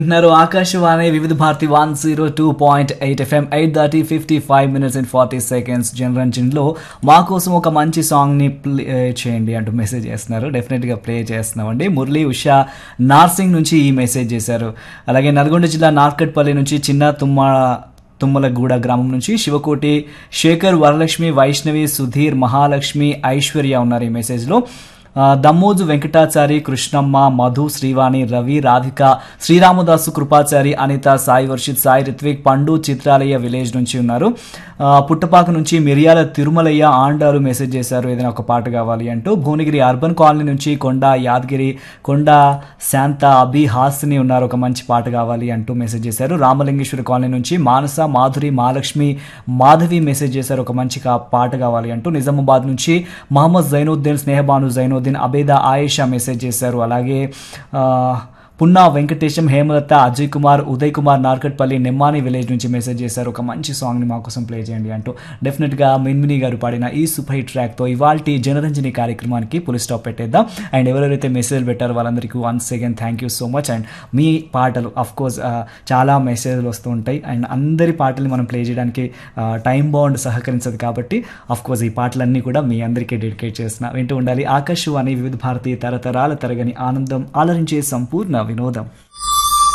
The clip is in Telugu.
వింటున్నారు Akashvani Vividha Bharati one zero two point eight FM eight thirty fifty five minutes and forty seconds జనరంజన్లో మా కోసం ఒక మంచి సాంగ్ని ప్లే చేయండి అంటూ మెసేజ్ చేస్తున్నారు డెఫినెట్గా ప్లే చేస్తున్నామండి మురళీ ఉషా నార్సింగ్ నుంచి ఈ మెసేజ్ చేశారు అలాగే నల్గొండ జిల్లా నార్కట్పల్లి నుంచి చిన్న తుమ్మ తుమ్మలగూడ గ్రామం నుంచి శివకోటి శేఖర్ వరలక్ష్మి వైష్ణవి సుధీర్ మహాలక్ష్మి ఐశ్వర్య ఉన్నారు ఈ మెసేజ్లో ఆ, దమ్మోజు వెంకటాచారి కృష్ణమ్మ మధు శ్రీవాణి రవి రాధిక శ్రీరామదాసు కృపాచారి అనిత సాయి వర్షిత్ సాయి రిత్విక్ పండు చిత్రాలయ్య విలేజ్ నుంచి ఉన్నారు ఆ, పుట్టపాక నుంచి మిరియాల తిరుమలయ్య ఆండారు మెసేజ్ చేశారు ఏదైనా ఒక పాట కావాలి అంటూ భువనగిరి అర్బన్ కాలనీ నుంచి కొండ యాదగిరి కొండ శాంత అభి హాసిని ఉన్నారు ఒక మంచి పాట కావాలి అంటూ మెసేజ్ చేశారు రామలింగేశ్వరి కాలనీ నుంచి మానస మాధురి మహాలక్ష్మి మాధవి మెసేజ్ చేశారు ఒక మంచి కా- పాట కావాలి అంటూ నిజామాబాద్ నుంచి మహమ్మద్ జైనుద్దీన్ స్నేహబాను జైనుద్దీన్ అబేదా ఆయేషా మెసేజ్ చేశారు అలాగే ఆ, పున్నా వెంకటేశం హేమలత అజయ్ కుమార్ ఉదయ్ కుమార్ నార్కట్పల్లి నెమ్మాని విలేజ్ నుంచి మెసేజ్ చేశారు ఒక మంచి సాంగ్ని మా కోసం ప్లే చేయండి అంటూ డెఫినెట్గా మిన్మిని గారు పాడిన ఈ సూపర్ హిట్ ట్రాక్తో ఇవాల్టి జనరంజని కార్యక్రమానికి పులి స్టాప్ పెట్టేద్దాం అండ్ ఎవరెవరైతే మెసేజ్ పెట్టారో వాళ్ళందరికీ once again thank you so much and మీ పాటలు అఫ్ కోర్స్ చాలా మెసేజ్లు వస్తూ ఉంటాయి అండ్ అందరి పాటల్ని మనం ప్లే చేయడానికి టైం బాండ్ సహకరించదు కాబట్టి అఫ్ కోర్స్ ఈ పాటలన్నీ కూడా మీ అందరికీ డెడికేట్ చేస్తున్నా వింటూ ఉండాలి ఆకాశవాణి వివిధ భారతి తరతరాల తరగని ఆనందం ఆలరించే సంపూర్ణ వినోదం